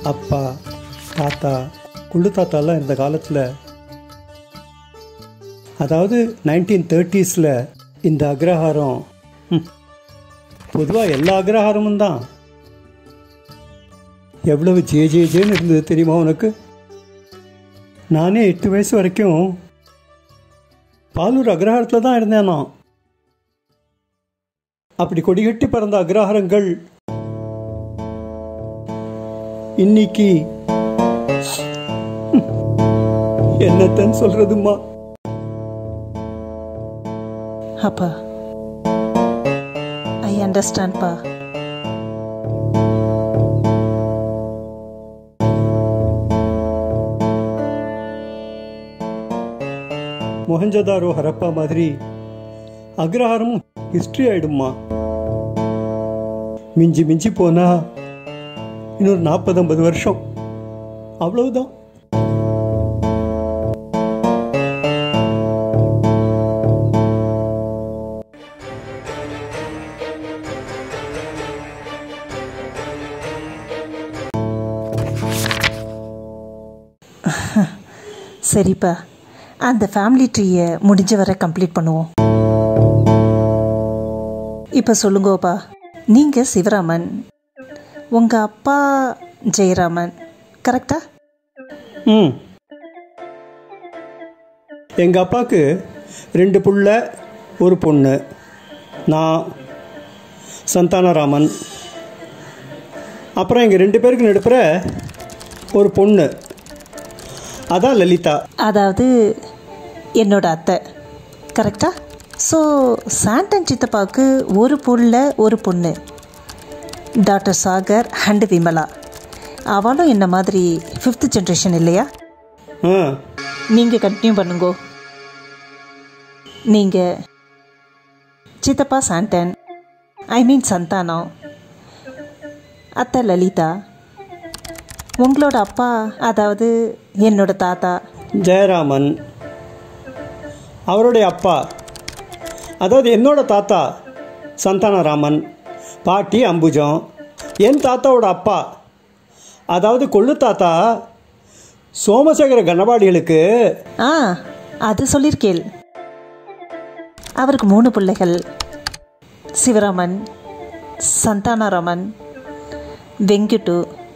அப்பா தாத்தா குள்ளு தாத்தாலாம் இந்த காலத்தில் அதாவது நைன்டீன் தேர்ட்டீஸில் இந்த அக்ரஹாரம் பொதுவாக எல்லா அக்ரஹாரமும் தான் எவ்வளவு ஜே ஜே ஜேன்னு இருந்தது தெரியுமா உனக்கு நானே எட்டு வயசு வரைக்கும் பாலூர் அக்ரஹாரத்தில் தான் இருந்தேன் நான் அப்படி கொடிகட்டி பறந்த அக்ரஹாரங்கள் இன்னைக்கு ஹம், என்னத்தன்னு சொல்றதும்மா அப்பா ஐ அண்டர்ஸ்டாண்ட்ப்பா மொஹஞ்சதாரோ ஹரப்பா மாதிரி அக்ரஹாரம் ஹிஸ்டரி ஆயிடுமா மிஞ்சி மிஞ்சி போனா இன்னொரு நாற்பது ஐம்பது வருஷம் அவ்வளவுதான் சரிப்பா அந்த ஃபேமிலி ட்ரீயை முடிஞ்ச வரை கம்ப்ளீட் பண்ணுவோம் இப்போ சொல்லுங்கோப்பா நீங்கள் சிவராமன் உங்கள் அப்பா ஜெயராமன் கரெக்டா ம் எங்கள் அப்பாவுக்கு ரெண்டு புள்ள ஒரு பொண்ணு நான் சந்தானராமன் அப்புறம் எங்கள் ரெண்டு பேருக்கு நடுப்புற ஒரு பொண்ணு அதான் லலிதா அதாவது என்னோட அத்தை கரெக்டா ஸோ சாண்டன் சித்தப்பாவுக்கு ஒரு புள்ள ஒரு பொண்ணு டாக்டர் சாகர் அண்ட் விமலா அவளும் என்ன மாதிரி ஃபிஃப்த் ஜென்ரேஷன் இல்லையா ஆ நீங்கள் கண்டினியூ பண்ணுங்கோ நீங்கள் சித்தப்பா சாண்டன் ஐ மீன் சந்தானம் அத்தை லலிதா உங்களோட அப்பா அதாவது என்னோட தாத்தா ஜெயராமன் அவருடைய அப்பா அதாவது என்னோட தாத்தா சந்தானராமன் பாட்டி அம்புஜம் என் தாத்தாவோட அப்பா அதாவது கொள்ளு தாத்தா சோமசேகர கணபாடிகளுக்கு ஆ அது சொல்லியிருக்கேள் அவருக்கு மூணு பிள்ளைகள் சிவராமன் சந்தானராமன் வெங்குட்டு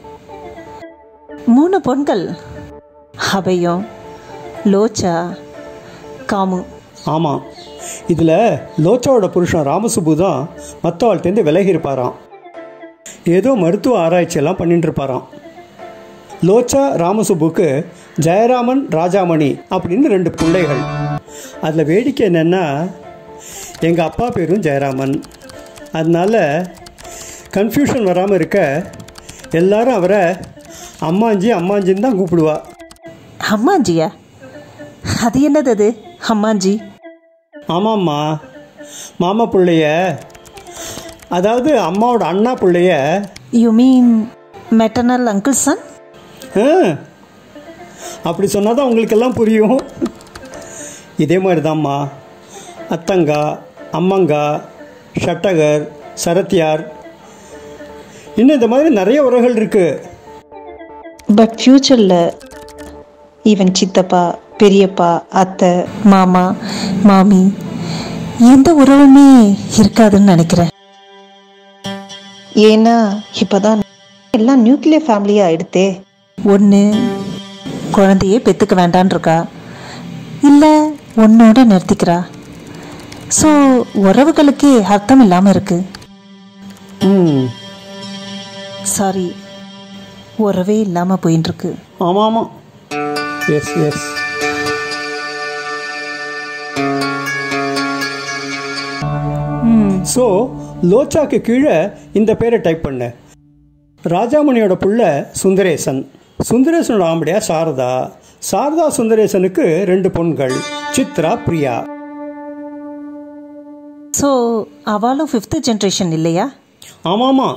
மூணு பொண்கள் அபயம் லோச்சா காமு ஆமாம் இதில் லோச்சாவோட புருஷன் ராமசுப்பு தான் மற்றவாழ்கிட்டேருந்து விலகி இருப்பாராம் ஏதோ மருத்துவ ஆராய்ச்சியெல்லாம் பண்ணிட்டு இருப்பாராம் லோச்சா ராமசுப்புக்கு ஜெயராமன் ராஜாமணி அப்படின்னு ரெண்டு பிள்ளைகள் அதில் வேடிக்கை என்னென்னா எங்கள் அப்பா பேரும் ஜெயராமன் அதனால் கன்ஃபியூஷன் வராமல் இருக்க எல்லாரும் அவரை அம்மாஞ்சி அம்மாஞ்சின்னு தான் கூப்பிடுவா அம்மாஞ்சியா அது என்னது அது அம்மாஞ்சி ஆமாம்மா மாமா பிள்ளைய அதாவது அம்மாவோட அண்ணா பிள்ளைய you mean maternal uncle son ஆ, அப்படி சொன்னால் தான் உங்களுக்கெல்லாம் புரியும் இதே மாதிரி தான்மா அத்தங்கா அம்மங்கா ஷட்டகர் சரத்தியார் இன்னும் இந்த மாதிரி நிறைய உறவுகள் இருக்குது பட் ஃப்யூச்சரில் ஈவன் சித்தப்பா பெரியப்பா அத்தை மாமா மாமி எந்த உறவுமே இருக்காதுன்னு நினைக்கிறேன் ஏன்னா இப்போதான் எல்லாம் நியூக்ளியர் ஃபேமிலியாக ஆயிடுத்தே ஒன்று குழந்தையே பெற்றுக்க வேண்டான் இருக்கா இல்லை உன்னோட நிறுத்திக்கிறா ஸோ உறவுகளுக்கே அர்த்தம் இல்லாமல் இருக்கு ம் சாரி உறவே இல்லாமல் போயின்னு இருக்கு ஆமாம் ஆமாம் எஸ் எஸ் ஸோ லோச்சாக்கு கீழே இந்த பேரை டைப் பண்ணு ராஜாமணியோட புள்ள சுந்தரேசன் சுந்தரேசனோட ஆம்படியா சாரதா சாரதா சுந்தரேசனுக்கு ரெண்டு பொண்கள் சித்ரா பிரியா ஸோ அவளும் ஃபிஃப்த் ஜென்ரேஷன் இல்லையா ஆமாமா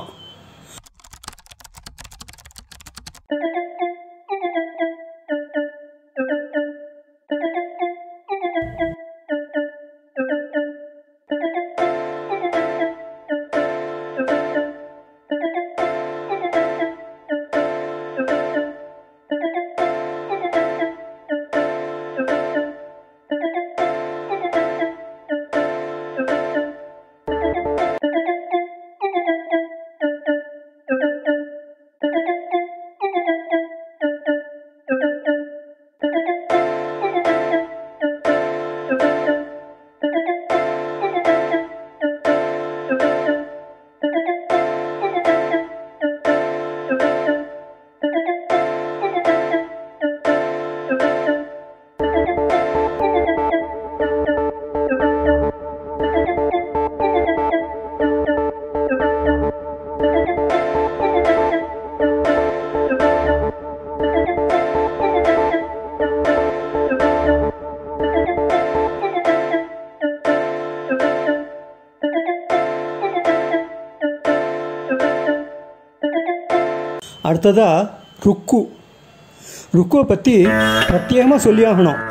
அடுத்ததா ருக்கு ருக்குவை பற்றி பிரத்யேகமாக சொல்லியாகணும்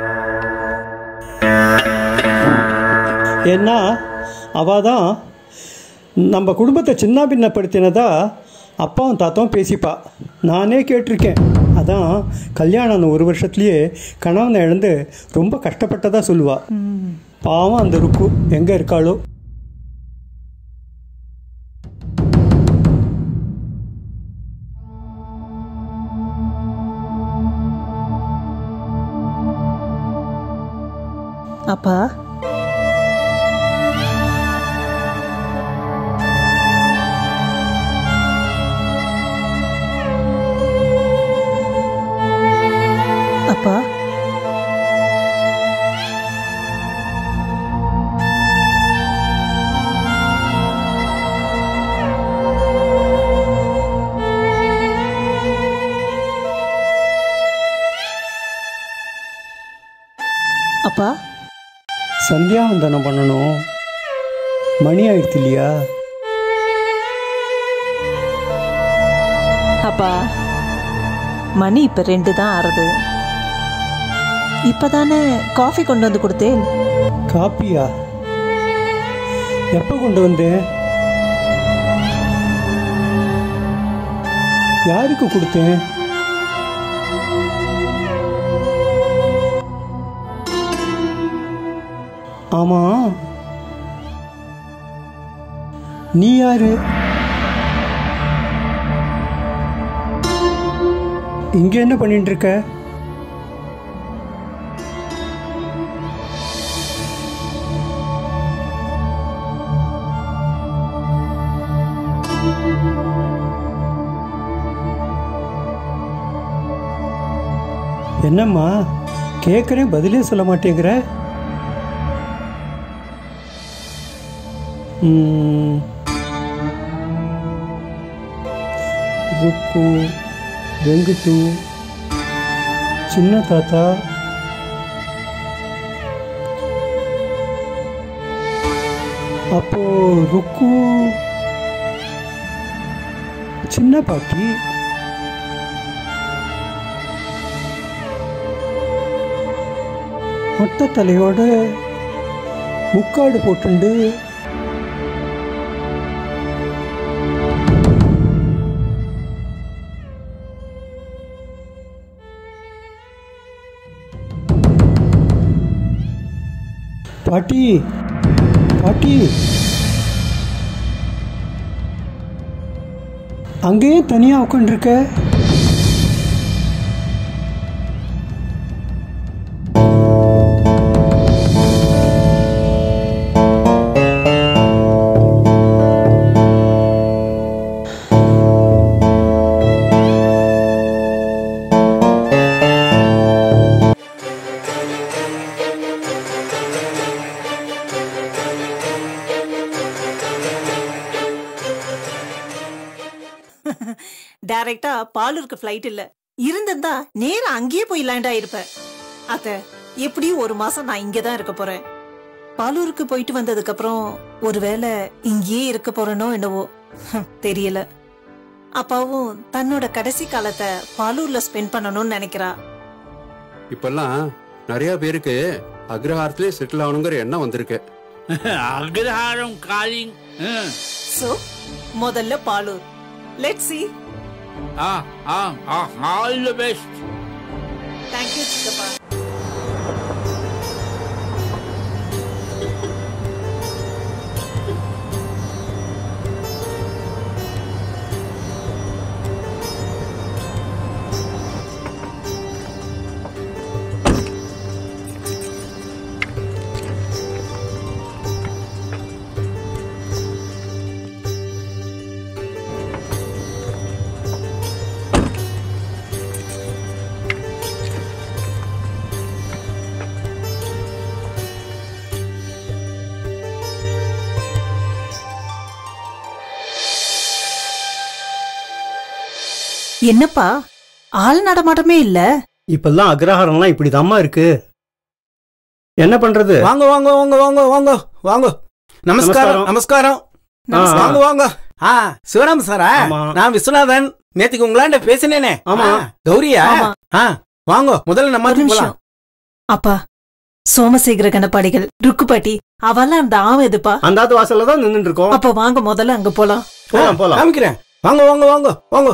ஏன்னா அவள் தான் நம்ம குடும்பத்தை சின்ன பின்னப்படுத்தினதா அப்பாவும் தாத்தாவும் பேசிப்பா நானே கேட்டிருக்கேன் அதான் கல்யாணம் ஆன ஒரு வருஷத்துலேயே கணவனை இழந்து ரொம்ப கஷ்டப்பட்டதா சொல்லுவா பாவம் அந்த ருக்கு எங்கே இருக்காளோ அப்பா அப்பா அப்பா சந்தியாவந்தனம் பண்ணணும் மணி ஆயிடுத்து இல்லையா அப்பா மணி இப்போ ரெண்டு தான் ஆறுது இப்போதானே காஃபி கொண்டு வந்து கொடுத்தேன் காப்பியா எப்போ கொண்டு வந்தேன் யாருக்கு கொடுத்தேன் ஆமா நீ யாரு இங்க என்ன பண்ணிட்டு இருக்க என்னம்மா கேட்குறேன் பதிலே சொல்ல மாட்டேங்கிற ம். ருக்கு வெங்குட்டு சின்ன தாத்தா அப்போ ருக்கு சின்ன பாட்டி மொட்டை தலையோட முக்காடு போட்டுண்டு பாட்டி பாட்டி அங்கேயே தனியாக உட்காந்துருக்க டைரக்டா பாலூருக்கு ஃப்ளைட் இல்ல இருந்திருந்தா நேரா அங்கேயே போய் லேண்ட் ஆயிருப்பேன் அத்த எப்படியும் ஒரு மாசம் நான் இங்கே தான் இருக்க போறேன் பாலூருக்கு போயிட்டு வந்ததுக்கு அப்புறம் ஒருவேளை இங்கேயே இருக்க போறேனோ என்னவோ ஹம், தெரியல அப்பாவும் தன்னோட கடைசி காலத்தை பாலூர்ல ஸ்பெண்ட் பண்ணணும்னு நினைக்கிறா இப்பெல்லாம் நிறைய பேருக்கு அக்ரஹாரத்திலே செட்டில் ஆகணுங்கிற எண்ணம் வந்திருக்கு அக்ரஹாரம் காலிங் ம். சோ முதல்ல Palur let see ah ah ah all the best thank you சித்தப்பா என்னப்பா ஆள் நடமாட்டமே இல்ல இப்பெல்லாம் அக்ரஹாரம்லாம் இப்படி இருக்கு என்ன பண்றது வாங்க வாங்க வாங்க வாங்க வாங்க வாங்க நமஸ்காரம் நமஸ்காரம் ஆ, ஆ. வாங்க வாங்க ஆ சிவராம் சாரா ஆமா. நான் விஸ்வநாதன் நேத்துக்கு உங்களாண்ட பேசினேனே ஆமா. ஆ, கௌரியா ஆமா. ஆ வாங்க முதல்ல நம்ம ஒரு வீட்டுக்கு நிமிஷம் போலாம் அப்பா சோமசேகர கணப்பாடிகள் ருக்குப்பாட்டி அவெல்லாம் அந்த ஆவ எதுப்பா அந்த ஆத்து வாசல்ல தான் நின்னுட்டு இருக்கோம் அப்ப வாங்க முதல்ல அங்க போலாம் போலாம் போலாம் காமிக்கிறேன் வாங்க வாங்க வாங்க வாங்க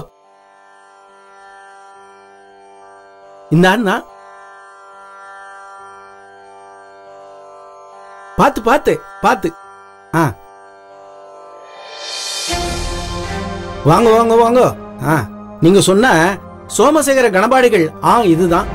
இந்த அண்ணா பாத்து பாத்து பாத்து ஆ வாங்க வாங்க வாங்க ஆ நீங்க சொன்ன சோமசேகர கணபாடிகள் ஆ இதுதான்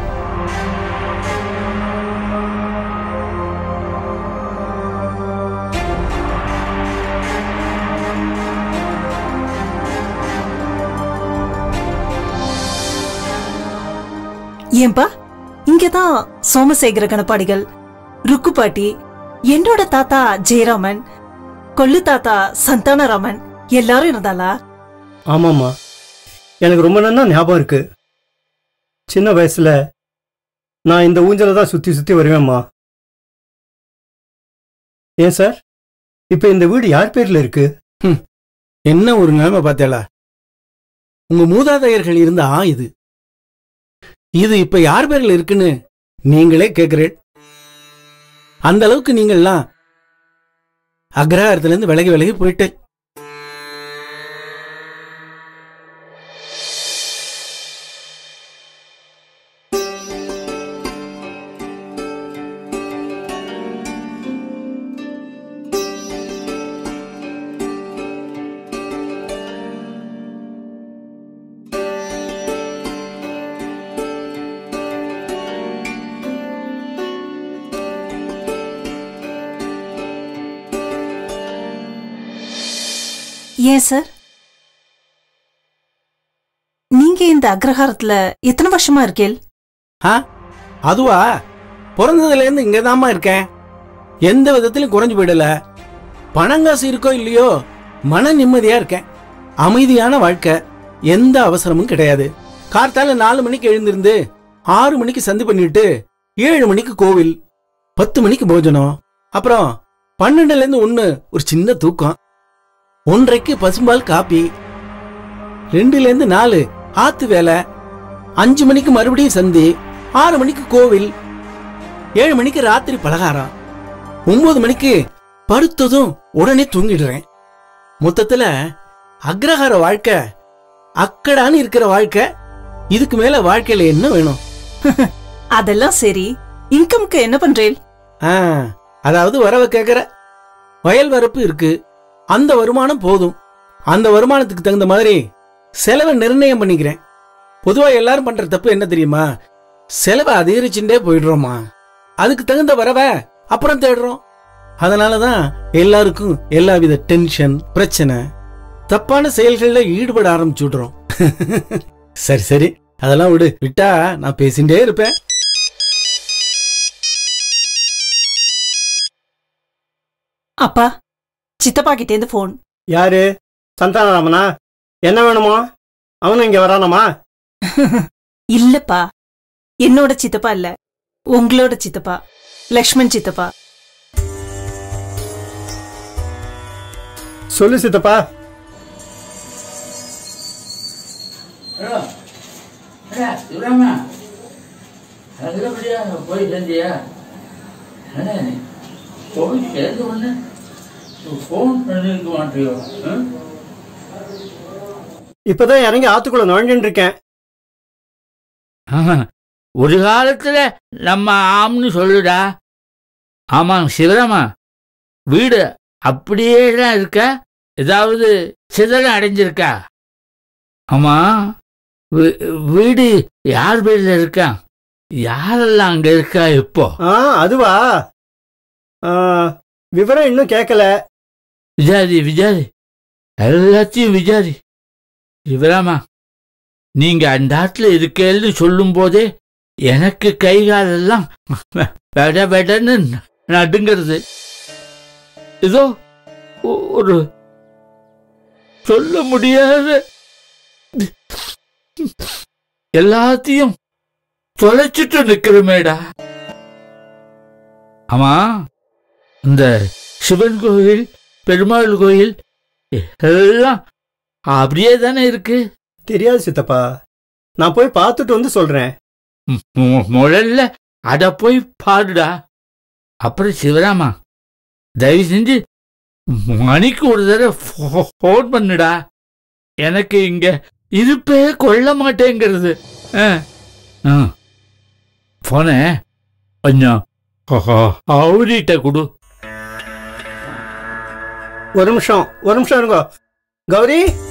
ஏன்பா இங்கதான் சோமசேகர கணப்பாடிகள் ருக்குப்பாட்டி என்னோட தாத்தா ஜெயராமன் கொள்ளு தாத்தா சந்தானராமன் எல்லாரும் இருந்தாளா ஆமாம்மா எனக்கு ரொம்ப நல்லா ஞாபகம் இருக்கு சின்ன வயசுல நான் இந்த ஊஞ்சல தான் சுத்தி சுத்தி வருவேம்மா ஏன் சார் இப்ப இந்த வீடு யார் பேர்ல இருக்கு என்ன ஒரு நிலைமை பார்த்தேளா உங்க மூதாதையர்கள் இருந்த ஆ இது இது இப்ப யார் பேர்ல இருக்குன்னு நீங்களே கேக்குறேன் அந்த அளவுக்கு நீங்கள்லாம் அக்ரஹாரத்துல இருந்து விலகி விலகி போயிட்டு ஏன் சார் நீங்க இந்த அக்ரஹாரத்துல எத்தனை வருஷமா இருக்கேள் ஆ அதுவா பிறந்ததுல இருந்து இங்கதாம்மா இருக்கேன் எந்த விதத்திலும் குறைஞ்சு போயிடல பணங்காசு இருக்கோ இல்லையோ மன நிம்மதியா இருக்கேன் அமைதியான வாழ்க்கை எந்த அவசரமும் கிடையாது கார்த்தால நாலு மணிக்கு எழுந்திருந்து ஆறு மணிக்கு சந்தி பண்ணிட்டு ஏழு மணிக்கு கோவில் பத்து மணிக்கு போஜனம் அப்புறம் பன்னெண்டுல இருந்து ஒண்ணு ஒரு சின்ன தூக்கம் ஒன்றைக்கு பசும்பால் காப்பி ரெண்டுல இருந்து நாலு ஆத்து வேலை அஞ்சு மணிக்கு மறுபடியும் சந்தி ஆறு மணிக்கு கோவில் ஏழு மணிக்கு ராத்திரி பலகாரம் ஒன்பது மணிக்கு படுத்ததும் உடனே தூங்கிடுறேன் மொத்தத்துல அக்ரஹார வாழ்க்கை அக்கடான்னு இருக்கிற வாழ்க்கை இதுக்கு மேல வாழ்க்கையில என்ன வேணும் அதெல்லாம் சரி இன்கம்க்கு என்ன பண்றேன் ஆ, அதாவது வரவை கேக்குற வயல் வரப்பு இருக்கு அந்த வருமானம் போதும் அந்த வருமானத்துக்கு தகுந்த மாதிரி செலவை நிர்ணயம் பண்ணிக்கிறேன் பொதுவா எல்லாரும் பண்ற தப்பு என்ன தெரியுமா செலவை அதிகரிச்சுட்டே போயிடுறோமா அதுக்கு தகுந்த வரவை அப்புறம் தேடுறோம் அதனாலதான் எல்லாருக்கும் எல்லாவித டென்ஷன் பிரச்சனை தப்பான செயல்கள்ல ஈடுபட ஆரம்பிச்சு விடுறோம் சரி சரி அதெல்லாம் விடு விட்டா நான் பேசிட்டே இருப்பேன் அப்பா சித்தப்பா கிட்டேந்து போன் யாரு சந்தானராமனா என்ன வேணுமா அவனும் இங்க வரானாமா இல்லப்பா என்னோட சித்தப்பா இல்ல உங்களோட சித்தப்பா லக்ஷ்மண் சித்தப்பா சொல்லு சித்தப்பா சிவராமா நல்லபடியா போய் சேர்ந்தியா என்ன நீ போய் சேர்ந்த உடனே ஃபோன் பண்ணிருக்க மாட்டியோ ஆ? இப்பதான் இறங்கி ஆத்துக்குள்ள நுழைஞ்சுட்டு இருக்கேன் ஆமா. ஒரு காலத்துல நம்ம ஆம்னு சொல்லுடா ஆமாங்க சிவராமா வீடு அப்படியே தான் இருக்க ஏதாவது சிதறம் அடைஞ்சிருக்கா ஆமா வீ- வீடு யார் பேர்ல இருக்கா யாரெல்லாம் அங்க இருக்கா இப்போ ஆ அதுவா ஆ, விவரம் இன்னும் கேட்கல விஜாரி விஜாரி எல்லாத்தையும் விஜாரி சிவராமா நீங்க அந்த ஆத்துல இருக்கேன்னு சொல்லும் போதே எனக்கு கை காலெல்லாம் பெட பெடன்னு நடுங்கிறது இதோ ஒ- ஒரு சொல்ல முடியாத எல்லாத்தையும் தொலைச்சிட்டு நிக்கிறமேடா ஆமா இந்த சிவன் கோயில் பெருமாள் கோயில் எல்லாம் அப்படியே தானே இருக்கு தெரியாது சித்தப்பா நான் போய் பார்த்துட்டு வந்து சொல்றேன் ம், மு- முதல்ல அத போய் பாருடா அப்புறம் சிவராமா தயவு செஞ்சு மணிக்கு ஒரு தடவை ஃபோ- ஃபோன் பண்ணுடா எனக்கு இங்க இருப்பே கொள்ள மாட்டேங்கிறது ஆ. ஆ. போன கொஞ்சம் அவரிட்ட கொடு ஒரு நிமிஷம் ஒரு நிமிஷம் இருங்க கௌரி